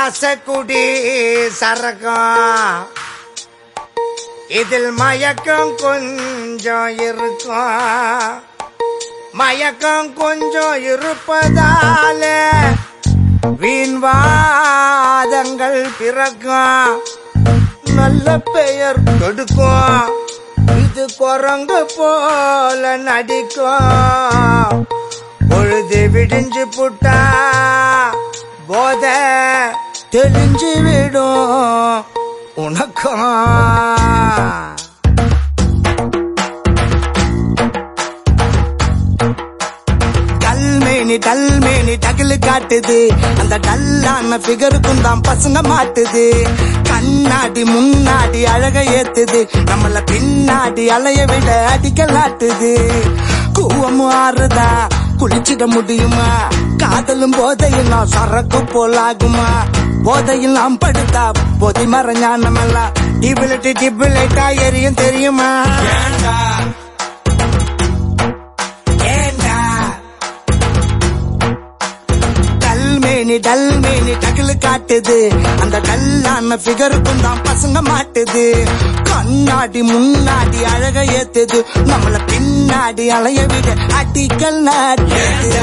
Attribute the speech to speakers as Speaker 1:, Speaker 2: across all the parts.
Speaker 1: ரசக்குடி சரக்கம் இதில் மயக்கம் கொஞ்சம் இருக்கும் மயக்கம் கொஞ்சம் இருப்பதால வீண்வாதங்கள் பிறக்கும் நல்ல பெயர் கொடுக்கும் இது குரங்கு போல நடிக்கும் பொழுது விடிஞ்சு புட்டா போத தெளிஞ்சு விடும் உனக்கும் டல்மேனி டல்மேனி டகிலு காட்டுது அந்த டல்லான ஃபிகருக்கும் தான் பசங்க மாட்டுது கண்ணாடி முன்னாடி அழக ஏத்துது நம்மள பின்னாடி அலைய விட அடிக்கலாட்டுது கூவமும் ஆறுதா குளிச்சிட முடியுமா காதலும் போதையெல்லாம் சரக்கு போலாகுமா போதையெல்லாம் படுத்தா பொதி மர ஞானமெல்லாம் டிபிலிட்டி டிபிலைட்டா எரியும் தெரியுமா ஏண்டா ஏண்டா டல்மேனி டல்மேனி டகிலு காட்டுது அந்த டல்லான ஃபிகருக்கும் தான் பசங்க மாட்டுது கண்ணாடி முன்னாடி அழக ஏத்துது நம்மள பின்னாடி அலைய விட அடிக்கல் நாட்டுது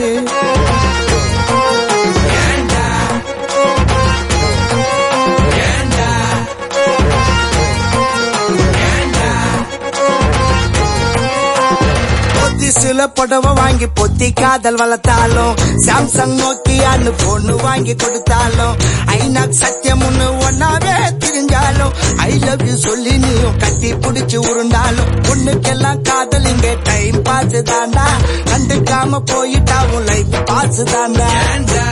Speaker 1: பொத்தி சில புடவை வாங்கி பொத்தி காதல் வளர்த்தாலும் சாம்சங் நோக்கியான்னு பொண்ணு வாங்கி கொடுத்தாலும் ஐநாக் சத்தியம் ஒண்ணு ஒன்னாவே திரிஞ்சாலும் ஐ லவ் யூ சொல்லி நீயும் கட்டி புடிச்சு உருண்டாலும் பொண்ணுக்கெல்லாம் காதல் இங்க டைம் பாஸ் தாண்டா கண்டுக்காம போயிட்டா உன் லைஃப் பாஸ் தாண்டா ஏண்டா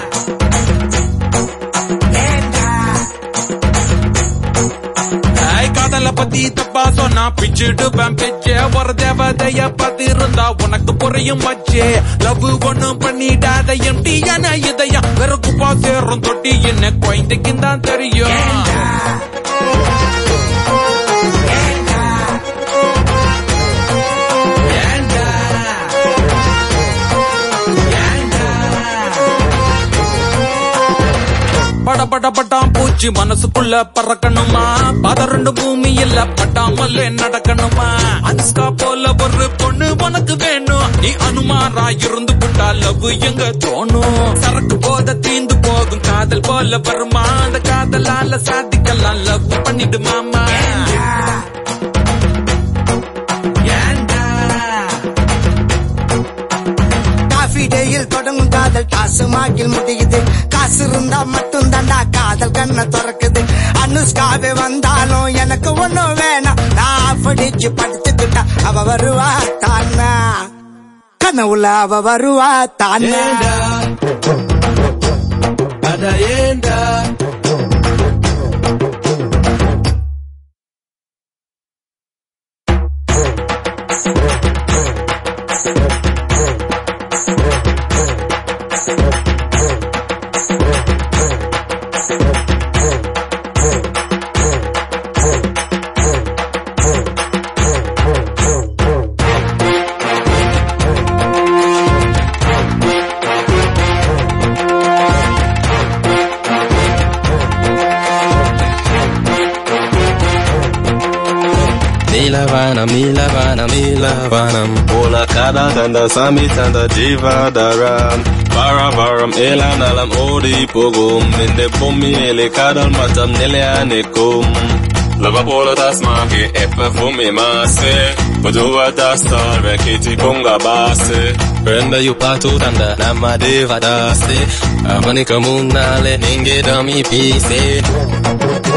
Speaker 2: ஐ காதல பத்தி தப்பா சொன்னா பிச்சுடுவேன் பிச்சே ஒரு தேவதைய பத்தி இருந்தா உனக்கு புரியும் வச்சே லவ் ஒண்ணு பண்ணிடாத எம்டியான இதயம் வெறுக்கு பா சேரும் தொட்டி என்ன குழந்தைக்கு தான் தெரியும் பட பட பட்டாம் பூச்சி மனசுக்குள்ள பறக்கணுமா பதறண்டு பூமி இல்ல பட்டாமல் நடக்கணுமா அனுஷ்கா போல ஒரு பொண்ணு உனக்கு வேணும் நீ அனுமாரா இருந்து புட்டா லவ் எங்க தோணும் சரக்கு போத தீந்து போகும் காதல் போல வருமா அந்த காதலால சாதிக்கலாம் லவ் பண்ணிடு மாமா ஏன்டா
Speaker 1: காஃபி டேயில் தொடங்கும் காதல் டாசுமாக்கில் முடியுது காசு இருந்தா மட்டும் தாண்டா காதல் கண்ணை திறக்குது அனுஷ்காவே வந்தாலும் எனக்கு ஒண்ணும் வேணாம் நான் படிச்சு படுத்துக்கிட்டா அவ வருவா தானா கனவுல அவ வருவா தானா
Speaker 2: அட ஏண்டா
Speaker 3: Milavanam, Milavanam, Milavanam. Ola kada tanda sami tanda jivadaram. Varavaram elanalam odi pogum. Ninde bumi ele kadal matam nele anekum. Lava pola tas magi epa fumi mase. Padua das tarve kiti kunga base. Brenda yu patu tanda nama deva dase. Amanika munale ninge dami pise.